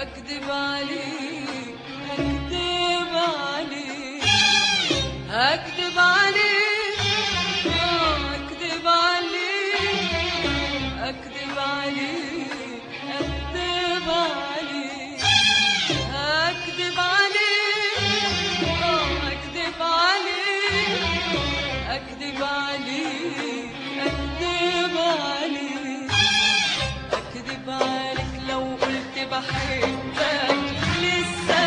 أكذب عليك أكذب عليك أكذب عليك آه، أكذب عليك أكذب عليك أكذب عليك أكذب عليك آه، أكذب عليك أكذب عليك أكذب عليك أكذب عليك لو قلت بحبك لسه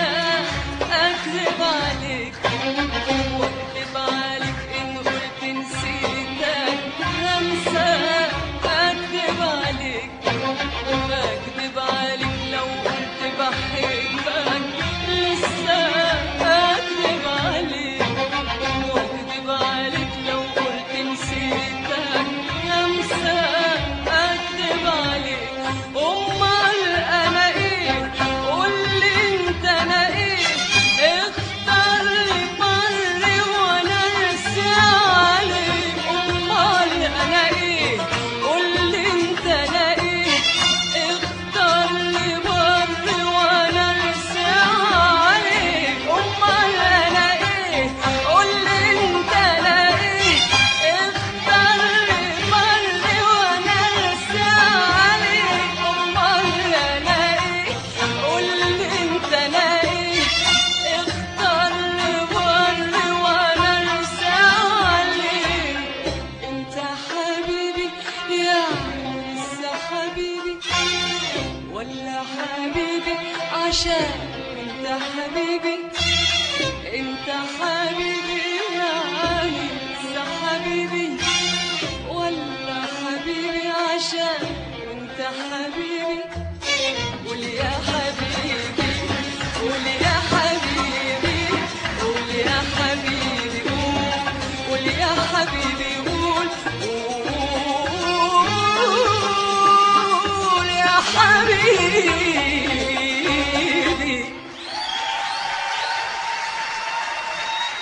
أكذب عليك وأكذب عليك إن قلت نسيتك هنسى أكذب عليك أكذب عليك لو قلت بحبك لسه أكذب عليك واكذب عليك لو قلت نسيتك همسى اكذب عليك امال انا ايه قول لي انت انا ايه اختار لي بر وانا ارسي عليك امال انا ايه قول لي انت انا ايه اختار لي بر وانا ارسي عليك امال انا ايه قول لي انت انا ايه اختار لي بر وانا ارسي عليك امال انا ايه قول لي انت انا ايه اختار لي بر وانا ارسي عليك انت حبيبي يا لسه حبيبي ولا حبيبي عشان انت حبيبي انت حبيبي يعني لسه حبيبي ولا حبيبي عشان انت حبيبي قول يا حبيبي قول يا حبيبي قول يا حبيبي قول قول يا حبيبي قول قول يا حبيبي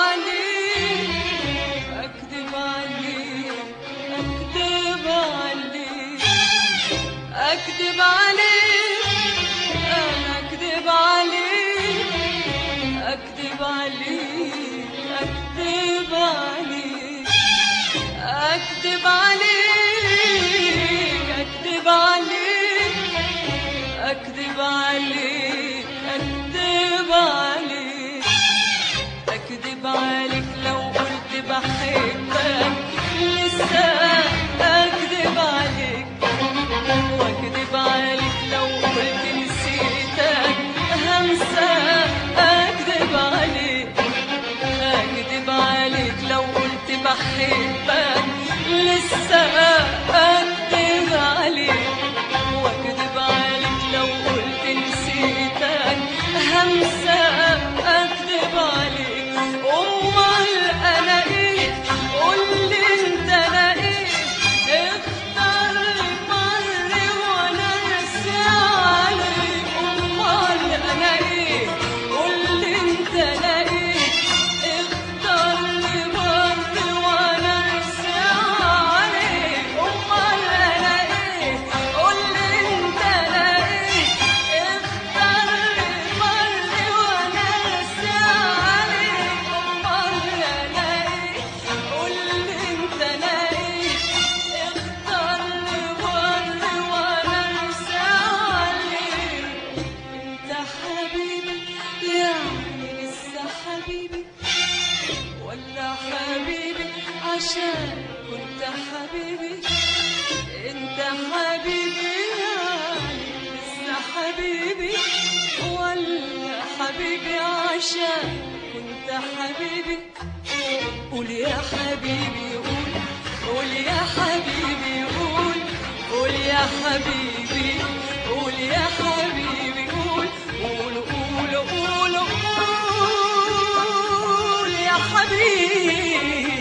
عليك أكذب عليك أكذب عليك أكذب عليك أنا أكذب عليك أكذب عليك أكذب عليك أكذب عليك أكذب عليك أكذب عليك أكذب عليك أكذب عليك لو قلت بحبك لسه أكذب عليك وأكذب عليك لو قلت نسيتك همسة أكذب عليك أكذب عليك لو قلت بحبك لسه أكذب عليك وأكذب عليك لو قلت نسيتك همسة أكذب عليك أمال أنا إيه قول لي أنت أنا إيه اختار لي مر وأنا أرسى عليك أمال أنا إيه قول لي أنت أنا إيه اختار لي مر وأنا أرسى عليك أمال أنا إيه قول لي أنت أنا إيه اختار لي مر وأنا أرسى عليك أمال أنا إيه قول لي أنت أنا إيه اختار لي مر وأنا أرسى عليك انت حبيبي يعني لسه حبيبي ولا حبيبي عشان كنت حبيبي انت حبيبي يعني لسه حبيبي ولا حبيبي عشان كنت حبيبي قول يا حبيبي قول قول يا حبيبي قول قول يا حبيبي قول يا حبيبي قول قول قول قول قول يا حبيبي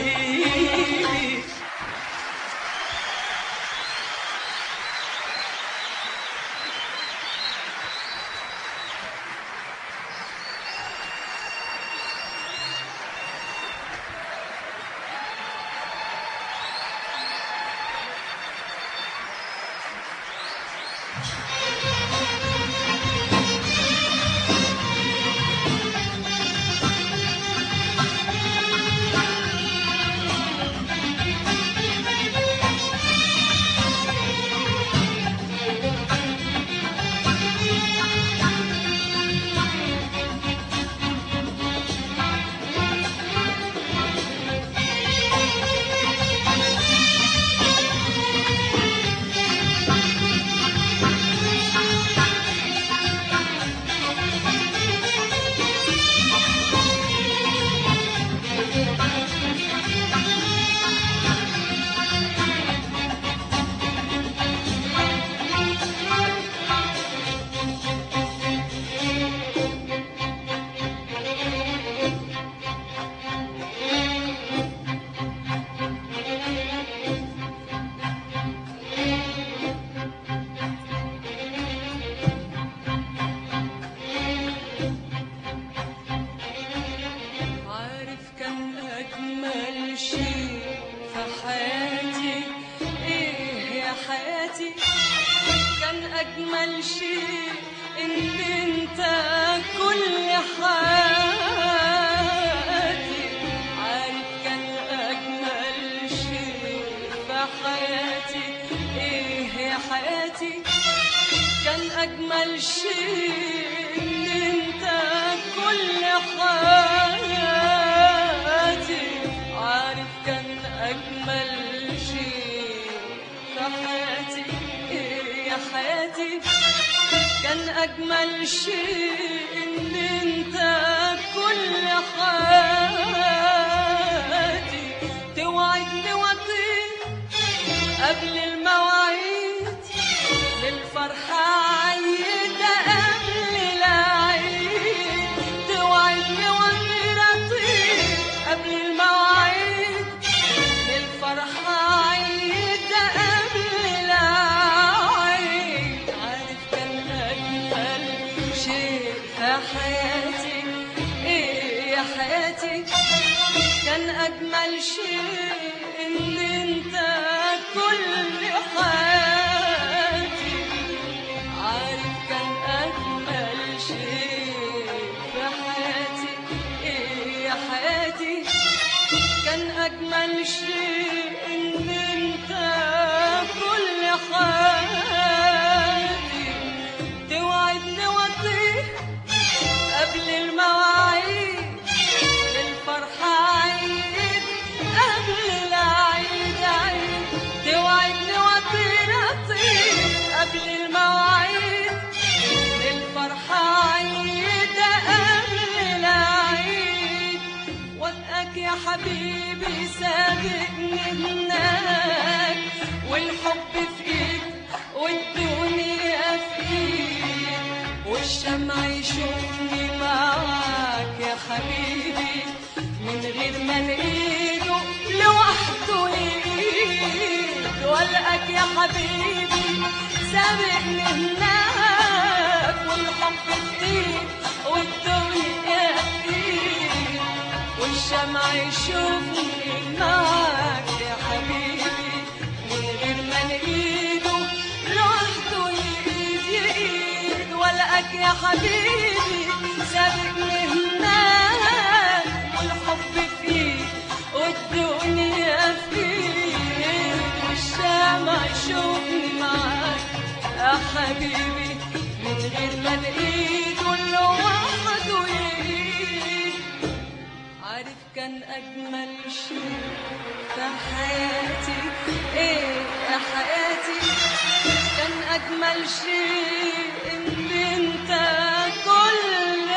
عارف كان أجمل شيء في حياتي إيه يا حياتي كان أجمل شيء إن أنت كل حياتي عارف كان أجمل شيء في حياتي إيه يا حياتي كان أجمل شيء إن أنت كل حياتي عارف كان أجمل شيء في حياتي إيه يا حياتي كان أجمل شيء إن أنت كل حياتي توعدني وطير قبل المواعيد للفرحة عيدة قبل العيد توعدني وطير أطير قبل المواعيد للفرحة عيدة قبل العيد عارف كان أجمل شيء في حياتي إيه يا حياتي أجمل شيء إن أنت كل حياتي عارف كان أجمل شيء في حياتي إيه يا حياتي كان أجمل شيء إن أنت كل حياتي توعدني وأطير قبل المواعيد للفرحة عيد قبل العيد عيد توعدني وأطير أطير قبل المواعيد للفرحة عيد قبل العيد وفقك يا حبيبي سابقني هناك والحب في ايد والدنيا في ايد والشمع يشوفني معاك يا حبيبي من غير ما نقيده لوحده يقيد والقاك يا حبيبي سابقني هناك والحب في ايد والدنيا في ايد والشمع يشوفني معاك يا حبيبي من غير ما نقيده لوحده يقيد يقيد والقاك يا حبيبي سابقني هناك والحب فيك والدنيا فيك والشمع يشوفني معاك يا حبيبي من غير ما نقيده لوحده يقيد عارف كان أجمل شيء في حياتي إيه يا حياتي كان أجمل شيء إن أنت كل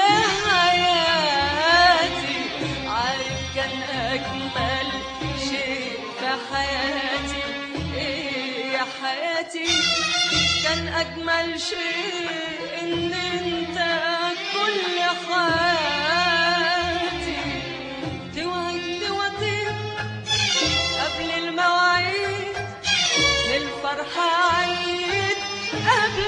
حياتي عارف كان أجمل شيء في حياتي إيه يا حياتي كان أجمل شيء إن أنت كل حياتي توعدني وأطير قبل المواعيد للفرحة عيد قبل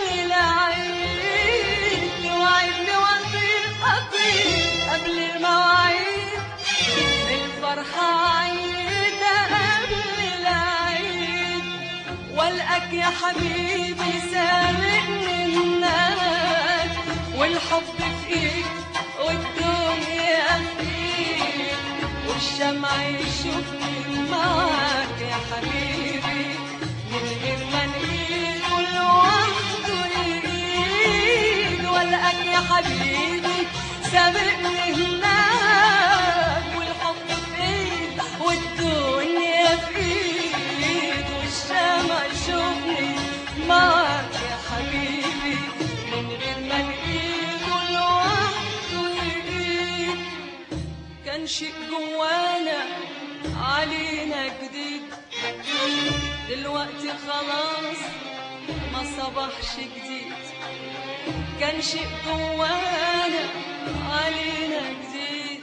العيد توعدني وأطير أطير قبل المواعيد للفرحة عيد قبل العيد والقاك يا حبيبي سابقني هناك والحب فيك والدنيا فيك والشمع يشوفني معاك يا حبيبي من غير ما نقيد لوحده يقيد والقاك يا حبيبي سابقني هناك والحب فيك والدنيا فيك والشمع يشوفني معاك يا حبيبي من غير ما نقيد لوحده يقيد كان شيء جوانا علينا جديد دلوقتي خلاص ما صبحش جديد كان شيء جوانا علينا جديد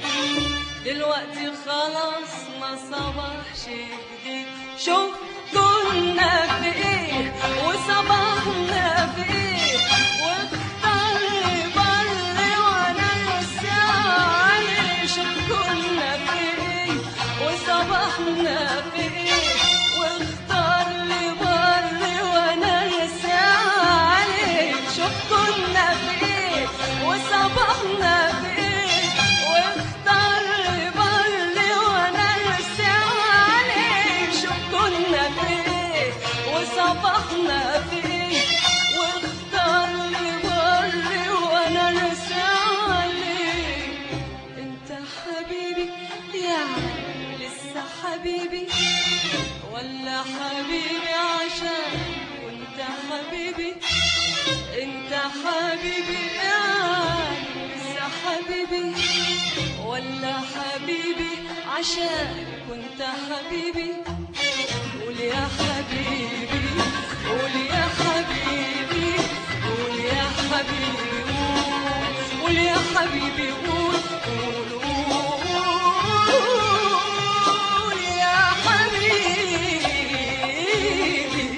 دلوقتي خلاص ما صبحش جديد شوف كنا في ايه وصبحنا في ايه واختار بر وانا لسه عليه شوف كنا في ايه وصبحنا في ايه واختار لي بر وانا لسه عليه شوف كنا في ايه وصبحنا في ايه واختار لي بر وانا لسه عليه شوف كنا في ايه وصبحنا في ايه واختار لي بر وانا لسه عليه انت حبيبي يعني لسه حبيبي ولا حبيبي عشان وانت حبيبي انت حبيبي يعني لسه حبيبي ولا حبيبي عشان كنت حبيبي قول يا حبيبي قول يا حبيبي قول يا حبيبي قول قول يا حبيبي قول قول قول يا حبيبي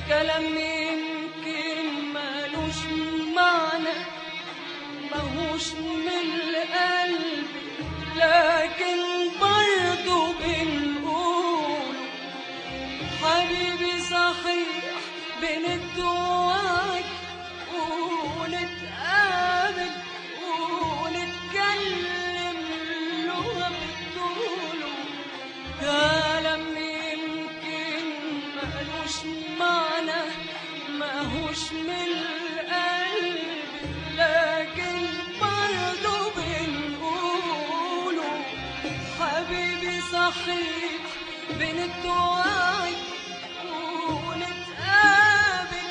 كلام يمكن مالوش معنى ماهوش من القلب لكن برضو بنقول حبيبي صحيح بنتوعد ونتقابل ونتكلم لغة بتقوله كلام يمكن مالوش معنى ماهوش من القلب لكن برضو بنقوله حبيبي صحيح بنتوعد ونتقابل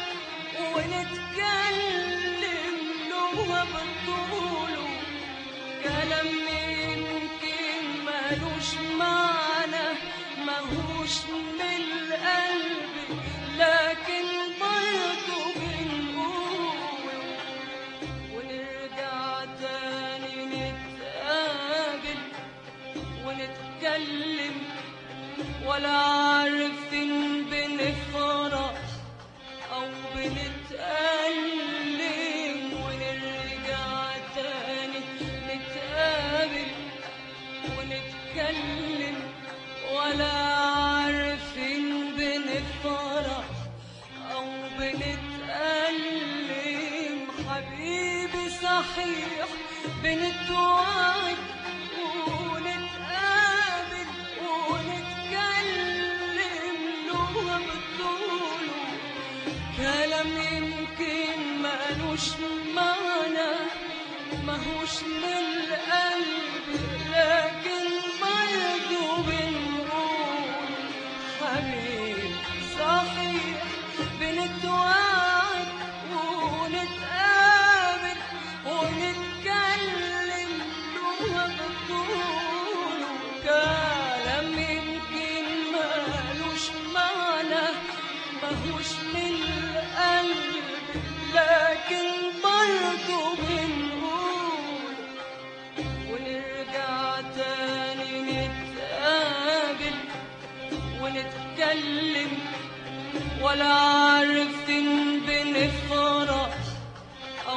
ونتكلم لغة بتقوله كلام يمكن مالوش معنى ماهوش من القلب لكن برضو بنقول ونرجع تاني نتقابل ونتكلم ولا عارفين بنفرح أو بنتألم ونرجع تاني نتقابل ونتكلم ولا عارفين بنفرح أو بنتألم حبيبي صحيح بنتوعد ونتقابل ونتكلم لغة بتقوله كلام يمكن مالوش معنى ماهوش من القلب لكن برضو بنقول حبيب صحيح بنتوعد ونتقابل ونتكلم لغة بتقوله كلام يمكن مالوش معنى ماهوش من القلب لكن برضو بنقول ونرجع تاني نتقابل ونتكلم ولا عارفين بنفرح أو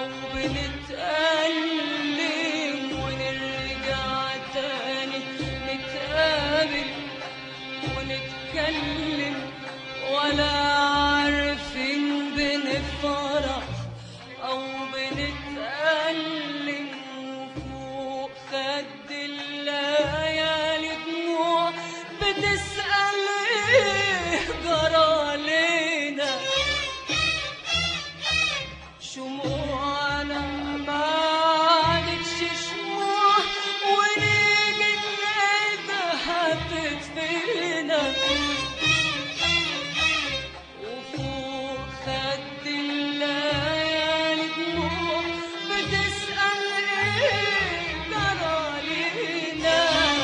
بنتألم ونرجع تاني نتقابل ونتكلم ولا عارفين بنفرح أو بنتألم فوق خد الليالي دموع بتسأل إيه جرى لينا شموعنا ما عادتش شموع ونيجي نلاقيها تدفينا وفوق خد الليالي دموع بتسأل ايه جرى لينا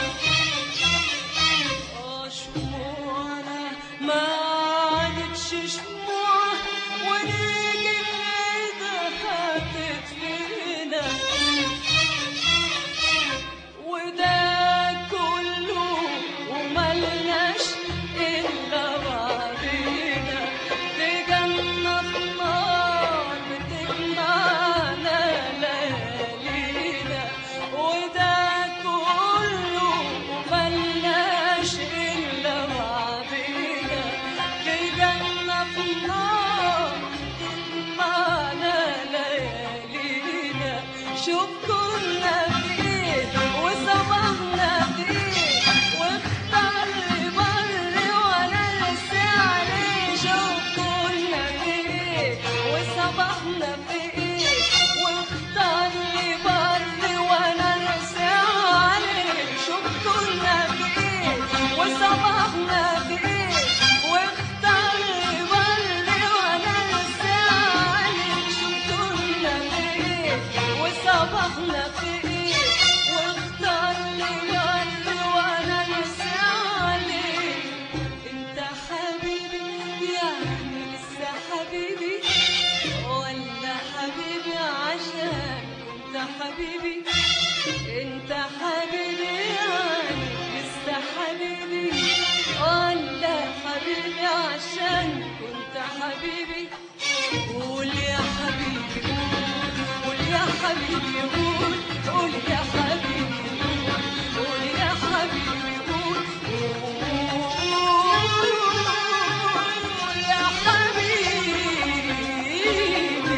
اه شموعنا ما عادتش شموع ونيجي نلاقيها تدفينا وده كله وملناش إلا بعضينا في جنة في نار بتجمعنا ليالينا وده كله وملناش إلا بعضينا في جنة في نار بتجمعنا ليالينا شوف كنا فين وصبحنا فين واختار لي بر وانا لسه عليه شوف كنا فين وصبحنا فين واختار لي بر وانا لسه عليه شوف كنا فين وصبحنا فين واختار لي بر وانا لسه عليه شوف كنا فين وصبحنا فين واختار لي بر وانا لسه عليه انت حبيبي يعني لسه حبيبي ولا حبيبي عشان انت حبيبي انت حبيبي يعني لسه حبيبي ولا حبيبي عشان كنت حبيبي قول يا حبيبي قول قول يا حبيبي قول قول يا حبيبي قول قول يا حبيبي قول قول يا حبيبي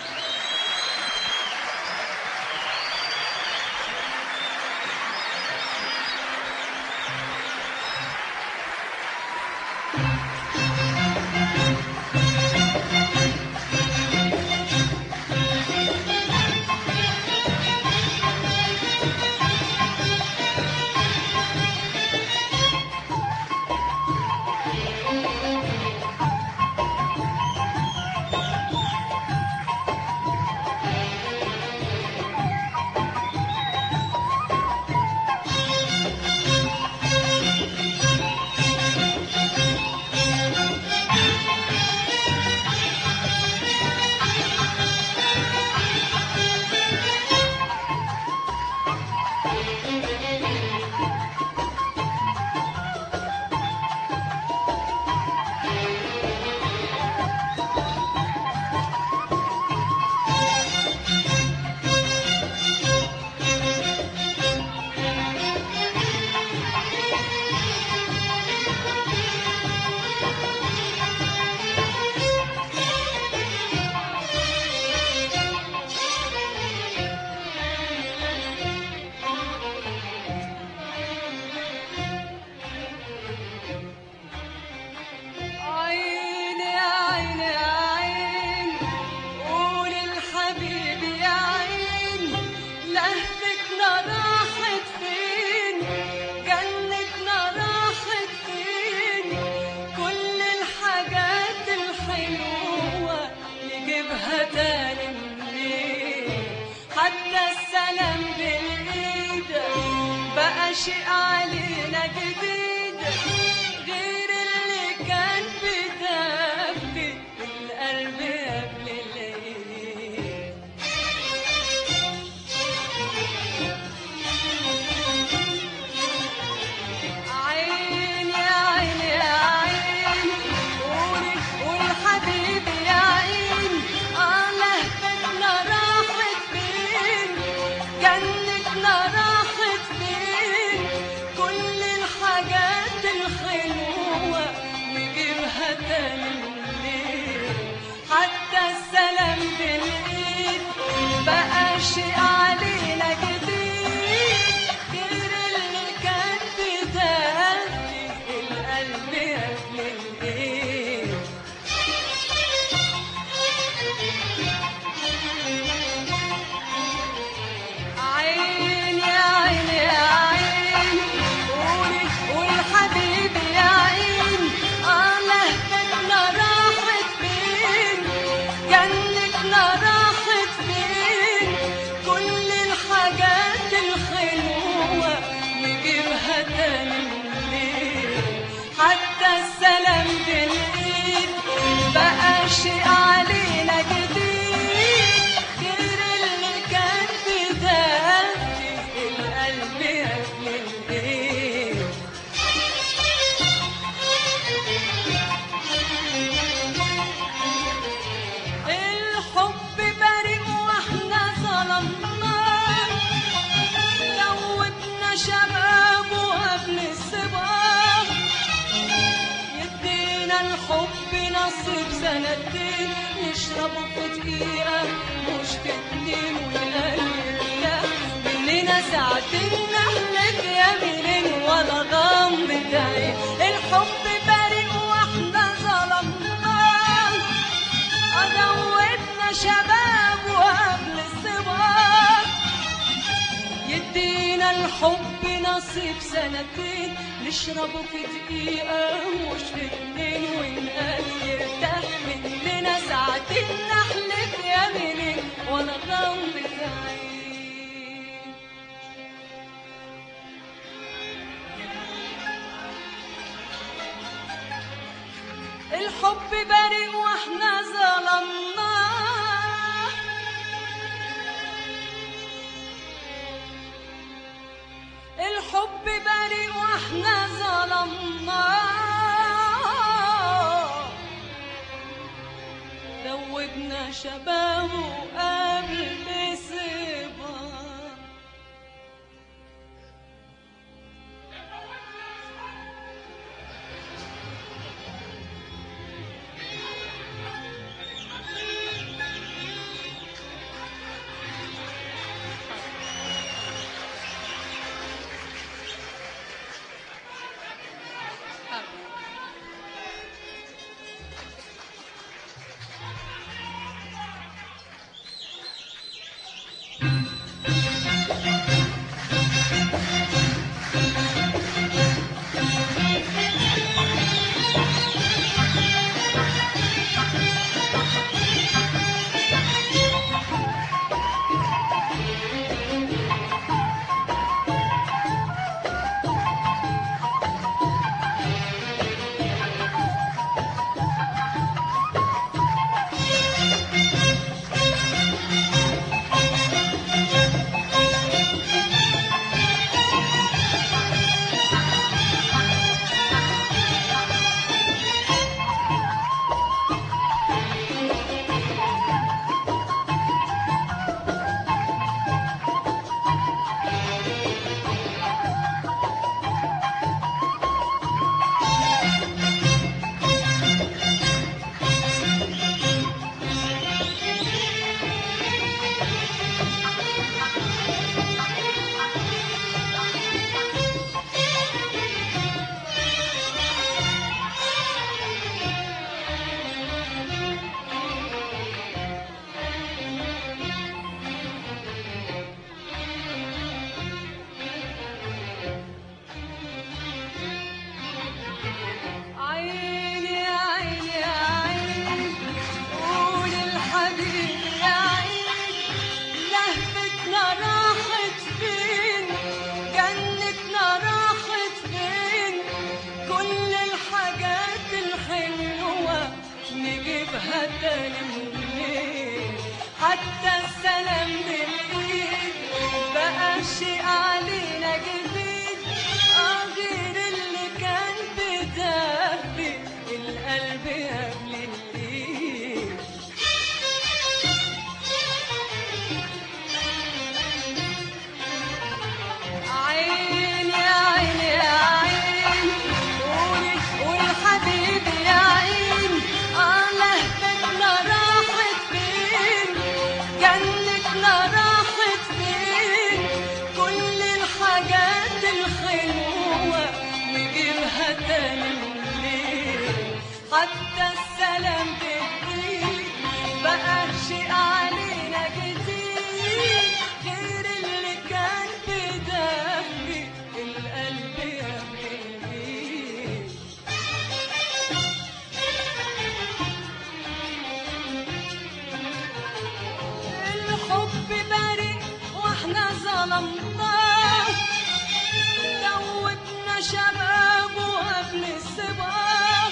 عين يا عين يا عين قول الحبيب يا عين لهفتنا راحت فين جنتنا راحت فين كل الحاجات الحلوة نجيبها تاني منين حتى السلام بالإيد بقى شيء علينا جديد غير اللي كان بدفي القلب قبل الليل عين يا عين يا عين قولي قول حبيبي يا عين اه لهفتنا راحت فين جنتنا راحت فين كل الحاجات الحلوة نجيبها تاني منين حتى السلام بالإيد بقى شيء علينا جديد غير اللي كان بدافي القلب قبل الإيد عين يا عين يا عين قولي قول حبيبي يا عين اه لهفتنا راحت فين جنتنا راحت فين كل الحاجات الحلوة نجيبها تاني منين حتى السلام بالإيد بقى شيء علينا جديد غير اللي كان بدافي القلب قبل الإيد الحب بريء واحنا ظلمناه دوتنا شباب وقبل الصباح يدينا الحب نصيب سنتين نشربه في دقيقة مش في اتنين ونقلبنا مننا ساعتين نحلف يمين ولا غمض عين الحب بريء واحنا ظلمناه أدوتنا شباب وقبل الصباح يدينا الحب نصيب سنتين نشربه في دقيقة مش في اتنين ونقال يرتاح مننا ساعتين نحلف يمينين ولا غمضة عين الحب بريء واحنا ظلمناه الحب بريء واحنا ظلمناه شبابه قبل صبا عيني يا عيني يا عيني قول الحبيب يا عيني لهفتنا راحت فين جنتنا راحت فين كل الحاجات الحلوة نجيبها تاني منين حتى السلام بالايد بقى شيء علينا جديد اه غير اللي كان بدبي القلب قبل الايد عيني يا عيني يا عيني قولي قولي حبيبي يا عيني اه لهفتنا راحت فين جنتنا راحت فين كل الحاجات الحلوة نجيبها تاني منين حتى السلام بالايد بقى شيء علينا جديد غير اللي كان بدمي القلب يا بيبي الحب بريء واحنا ظلمناه دوتنا شباب وقبل الصباح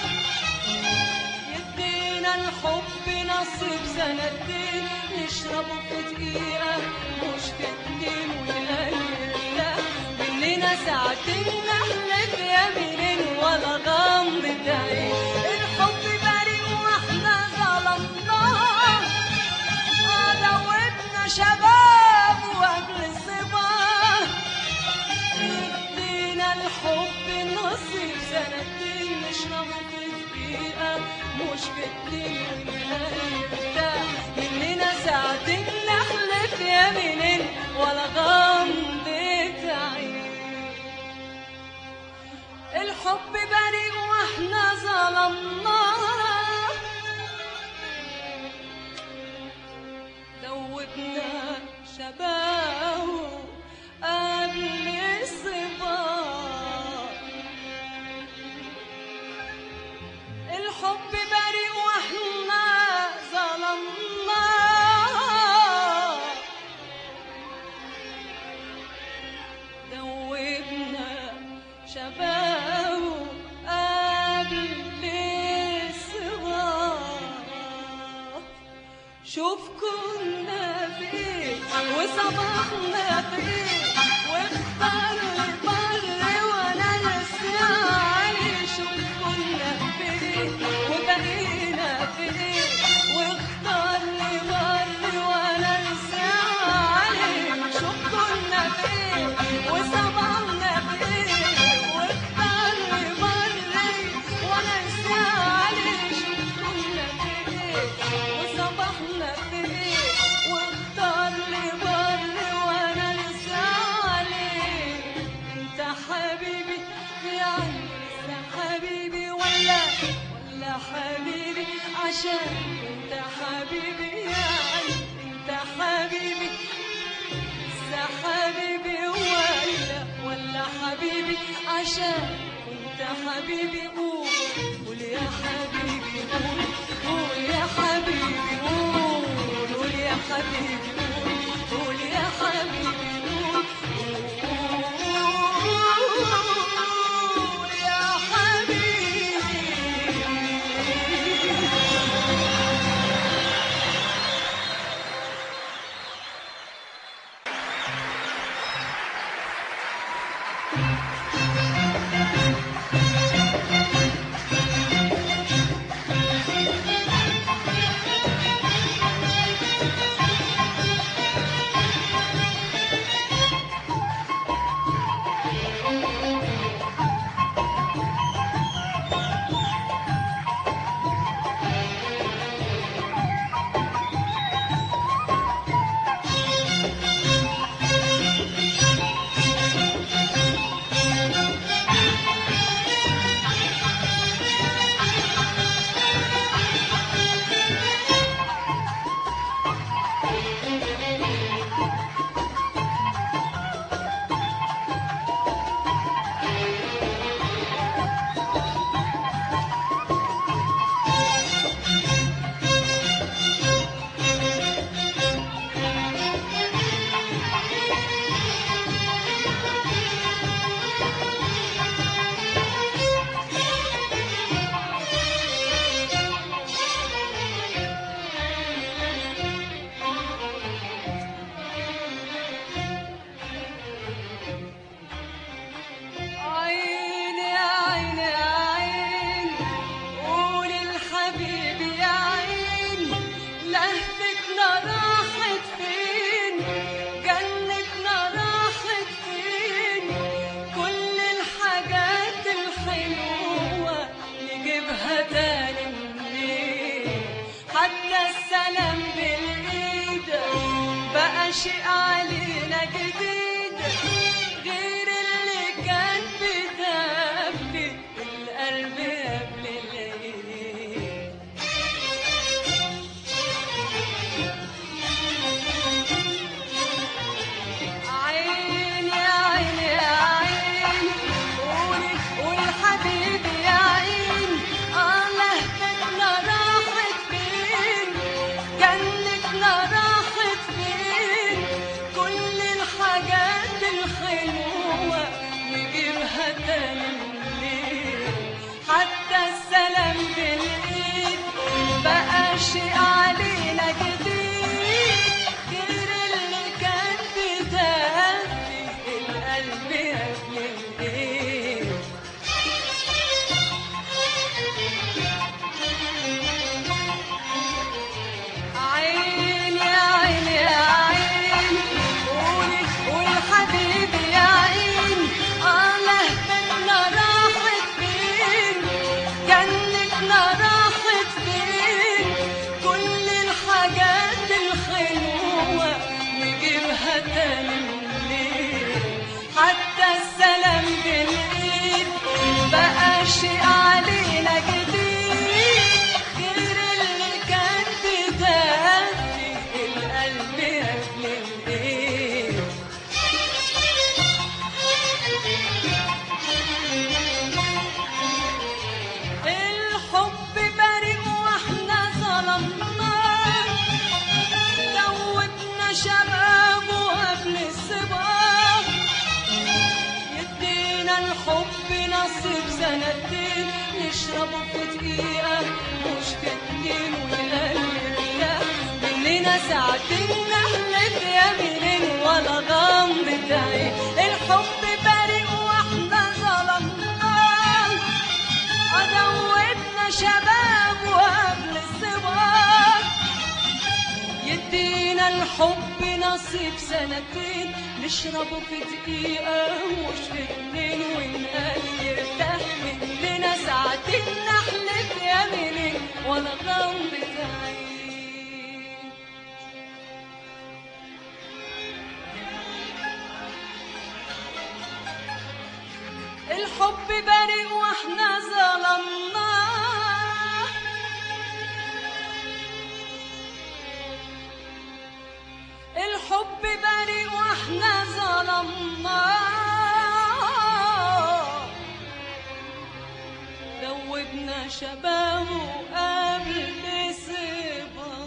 يدينا الحب نصيب سنتين نشربه في دقيقة مش في اتنين ويقلل مننا ساعتين نحلف يمين ولا غمضة عين الحب بريء واحنا ظلمناه دوتنا شباب وقبل الصباح يدينا الحب نصيب سنتين نشرب في دقيقة مش في اتنين ونرتاح مننا ساعتين نحلف يمينين ولا غمضة عين الحب بريء واحنا ظلمناه دوبنا شباب قبل الصباح الحب بريء واحنا ظلمنا دوبنا شباب قبل الصباح شوف كنا فين وصباحنا فين واختار لي بر وانا لسه علي شوف كنا فين وبقينا فين واختار لي عشان انت حبيبي قول قول يا حبيبي قول قول يا حبيبي قول قول يا حبيبي قول قول يا حبيبي قول قول يا حبيبي عين يا عين يا عين قول الحبيب يا عين لهفتنا راحت فين جنتنا راحت فين كل الحاجات الحلوة نجيبها تاني منين حتى السلام بالإيد بقى شيء علينا جديد غير اللي كان بيدفي القلب قبل الليل عين يا عين يا عين قولي قولي حبيبي يا عين اه لهفتنا راحت فين جنتنا راحت فين كل الحاجات الحلوة نجيبها تاني منين حتى السلام بالإيد بقى شيء علينا جديد غير اللي كان بدافي القلب قبل الليل عين يا عين يا عين قولي قولي حبيبي يا عين اه لهفتنا راحت فين جنتنا راحت فين كل الحاجات الحلوة نجيبها تاني منين حتى السلام بالإيد بقى شيء علينا جديد غير اللي كان بدافي القلب قبل الليل الحب بريء واحنا ظلمناه دوبنا شبابه قبل الصباح يدينا الحب نصيب سنتين نشربه في دقيقة مش في اتنين ويقلبنا مننا ساعتين نحلف يمين ولا غمض عين الحب بريء واحنا ظلمناه أدوبنا شباب وقبل الصباح يدينا الحب نصيب سنتين نشربه في دقيقة مش في اتنين ونقل يرتاح مننا ساعتين نحلف يمين ولا غمضة عين الحب بريء واحنا ظلمناه الحب بريء واحنا ظلمناه شبابه قبل صبا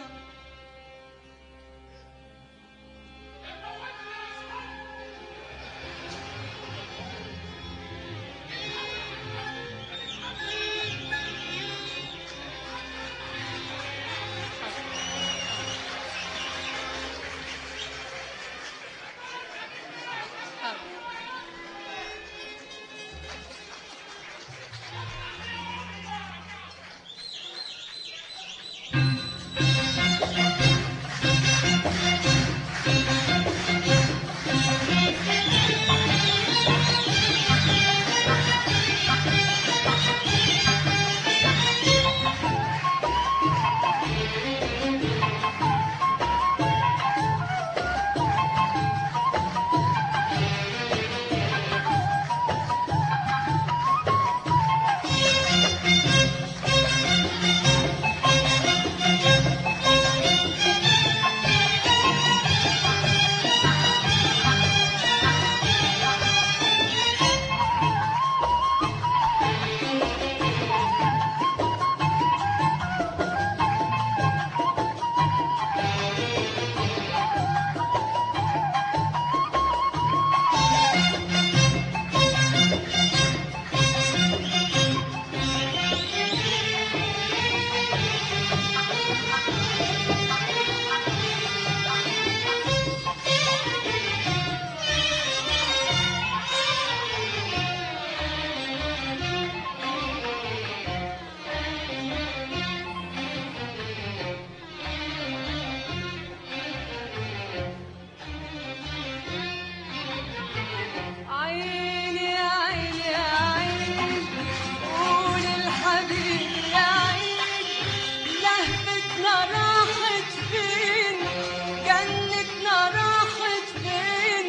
عيني يا عيني يا عيني قول الحبيب يا عيني لهفتنا راحت فين جنتنا راحت فين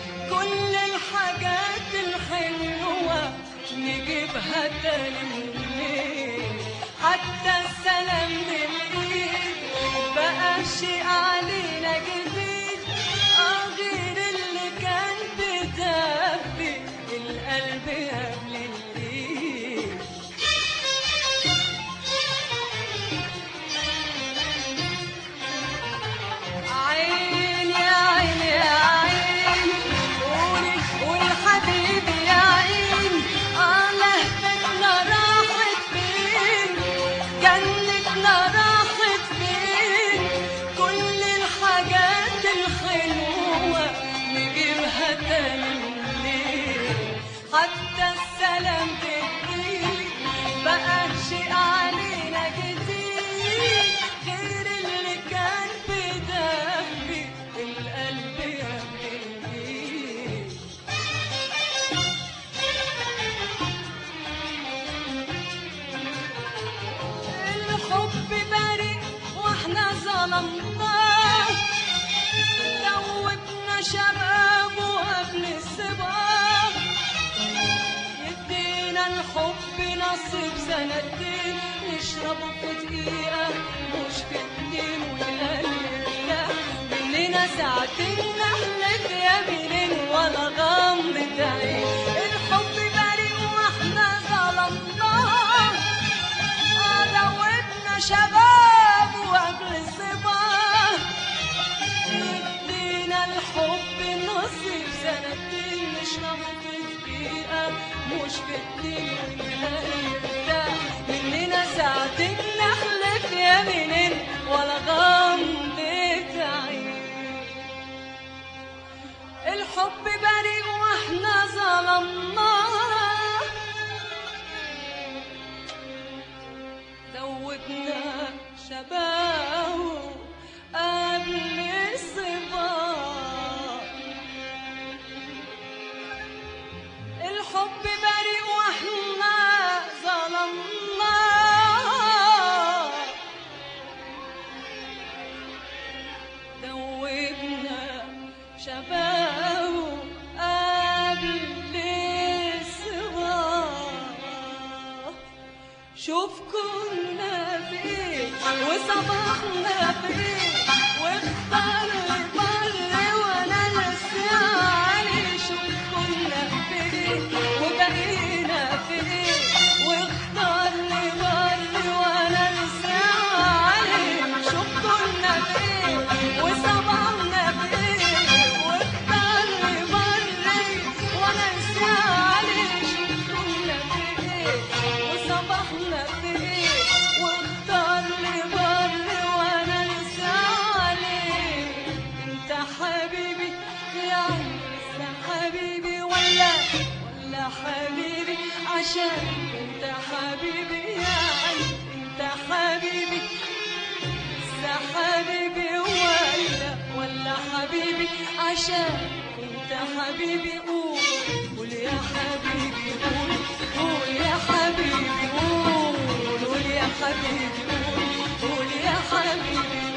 كل الحاجات الحلوة نجيبها تاني منين حتى السلام بالايد بقى شيء علينا جديد اه غير اللي كان بدبي القلب قبل الايد عيني يا عيني يا عيني قولي قولي حبيبي يا عيني اه لهفتنا راحت فين جنتنا راحت فين كل الحاجات الحلوة نجيبها تاني منين حتى السلام بالإيد بقى شيء علينا جديد غير اللي كان بدفي القلب يا بالإيد الحب بريء واحنا ظلمناه دوبنا شبابه قبل الصباح يدينا الحب نصيب سنتين نشربه في دقيقة مش في اتنين ويقلل مننا ساعتين نحلف يمين ولا غمضة عين الحب بريء واحنا ظلمناه دوبنا شباب وقبل الصباح يدينا الحب نصيب سنتين نشرب في دقيقة مش في اتنين ونرتاح مننا ساعتين نحلف يمينين ولا غمضة عين الحب بريء واحنا ظلمناه دوبنا شباب قبل الصباح الحب بريء واحنا ظلمنا دوبنا شباب قبل الصباح شوف كنا فين وصبحنا فين واختار البر وانا لسه علي شوف كنا فين وبقينا فين واختار لي حبيبي ولا ولا حبيبي عشان انت حبيبي يا قلبي انت حبيبي لسه حبيبي ولا ولا حبيبي عشان انت حبيبي قول قول يا حبيبي قول قول يا حبيبي قول قول يا حبيبي قول قول يا حبيبي